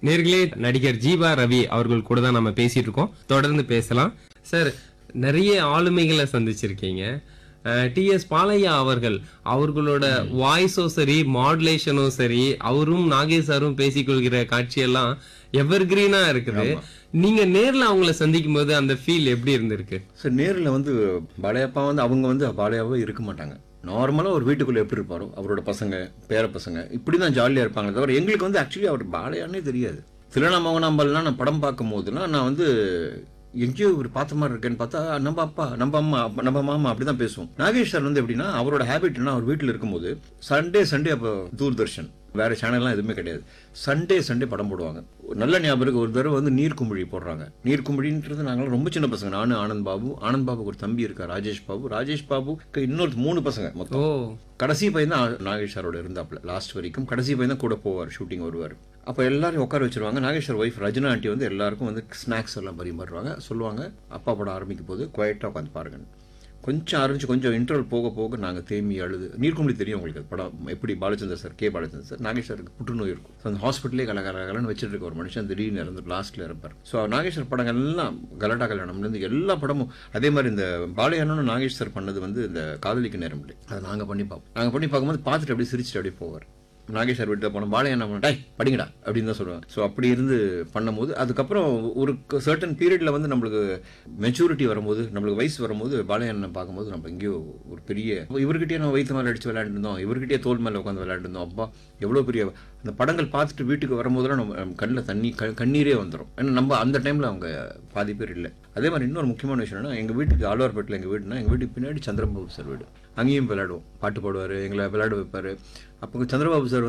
நேர்களே நடிகர் ஜீவா ரவி அவர்கள் கூட தான் நம்ம பேசிட்டு இருக்கோம் தொடர்ந்து பேசலாம் சார் நிறைய ஆளுமைகளை சந்திச்சிருக்கீங்க டி எஸ் பாலையா அவர்கள் அவர்களோட வாய்ஸும் சரி மாடுலேஷனும் சரி அவரும் நாகேஷ் சாரும் பேசிக்கொள்கிற காட்சியெல்லாம் எவர் கிரீனா இருக்குது நீங்க நேர்ல அவங்கள சந்திக்கும் போது அந்த ஃபீல் எப்படி இருந்திருக்கு சார் நேரில் வந்து பாலையப்பா வந்து அவங்க வந்து பாலையாவே இருக்க மாட்டாங்க நார்மலாக ஒரு வீட்டுக்குள்ளே எப்படி இருப்பாரோ அவரோட பசங்க பேர பசங்க இப்படி தான் ஜாலியாக இருப்பாங்க தவிர எங்களுக்கு வந்து ஆக்சுவலி அவர் பாலையானே தெரியாது திலனா மோகனாம்பல்லாம் நான் படம் பார்க்கும் போதுலாம் நான் வந்து எங்கேயோ இவர் பார்த்த மாதிரி இருக்கேன்னு பார்த்தா நம்ம அப்பா நம்ம அம்மா அப்பா, நம்ம மாமா அப்படி தான் பேசுவோம் நாகேஷ் சார் வந்து எப்படின்னா அவரோட ஹேபிட்னா அவர் வீட்டில் இருக்கும்போது சண்டே சண்டே அப்போ தூர்தர்ஷன் வேற சேனல்லாம் எதுவுமே கிடையாது சண்டே சண்டே படம் போடுவாங்க ஒரு நல்ல ஞாபகம் இருக்கு ஒரு தடவை வந்து நீர்க்குமிழி போடுறாங்க நீர்க்குமிழின்றது நாங்களாம் ரொம்ப சின்ன பசங்க நானும் ஆனந்த் பாபு ஆனந்த் பாபுக்கு ஒரு தம்பி இருக்கா ராஜேஷ் பாபு ராஜேஷ் பாபுக்கு இன்னொரு மூணு பசங்க மொத்தம் ஓ கடைசி பையன் தான் நாகேஷ் சாரோட இருந்தாப்ல லாஸ்ட் வரைக்கும் கடைசி பையன் தான் கூட போவார் ஷூட்டிங் வருவார் அப்போ எல்லாரும் உட்கார வச்சிருவாங்க நாகேஸ்வர் ஒய்ஃப் ரஜினா ஆண்டி வந்து எல்லாருக்கும் வந்து ஸ்நாக்ஸ் எல்லாம் பரிமாறுவாங்க சொல்லுவாங்க அப்பா படம் ஆரம்பிக்கும் போது குவைட்டாக உட்காந்து பாருங்க கொஞ்சம் ஆரம்பிச்சு கொஞ்சம் இன்டர்வல் போக போக நாங்கள் தேம்பி அழுது நீர்க்கும்படி தெரியும் உங்களுக்கு அது படம் எப்படி Balachander sir K Balachander sir நாகேஸ்வருக்கு புற்றுநோய் இருக்கும் ஸோ அந்த ஹாஸ்பிட்டலே கலகலகலன்னு வச்சுட்டு இருக்க ஒரு மனுஷன் திடீர்னு இறந்து லாஸ்ட்டில் இருப்பார் ஸோ நாகேஸ்வர் படங்கள் எல்லாம் கலட்டா கல்யாணம்லேருந்து எல்லா படமும் அதே மாதிரி இந்த பாலையானு நாகேஷ் சார் பண்ணது வந்து இந்த காதலிக்க நேரம் இல்லை அதை நாங்கள் பண்ணி பார்ப்போம் நாங்கள் பண்ணி பார்க்கும்போது பார்த்துட்டு அப்படியே சிரிச்சுட்டு அப்படியே போவார் நாகேஷ் சார் வீட்டில் போனோம் பாளையம் என்ன பண்ண டை படிங்கடா அப்படின்னு தான் சொல்லுவாங்க ஸோ அப்படி இருந்து பண்ணும்போது அதுக்கப்புறம் ஒரு சர்டன் பீரியடில் வந்து நம்மளுக்கு மெச்சூரிட்டி வரும்போது நம்மளுக்கு வயசு வரும்போது பாளையண்ணனை பார்க்கும்போது நம்ம எங்கேயோ ஒரு பெரிய இவர்கிட்டயே நம்ம வயிற்று மேலே அடிச்சு விளையாண்டுருந்தோம் இவர்கிட்டயே தோல் மேலே உட்காந்து விளையாண்டுருந்தோம் அப்பா எவ்வளோ பெரிய அந்த படங்கள் பார்த்துட்டு வீட்டுக்கு வரும்போதெல்லாம் நம்ம நம்ம கண்ணில் தண்ணி க- கண்ணீரே வந்துடும் ஏன்னா நம்ம அந்த டைமில் அவங்க பாதி பேர் இல்லை அதே மாதிரி இன்னொரு முக்கியமான விஷயம் என்னன்னா எங்கள் வீட்டுக்கு ஆழ்வார்பேட்டில் எங்கள் வீடுனா எங்கள் வீட்டுக்கு பின்னாடி சந்திரபாபு சார் வீடு அங்கேயும் விளையாடுவோம் பாட்டு பாடுவார் எங்களை விளையாட வைப்பார் அப்போ சந்திரபாபு சார்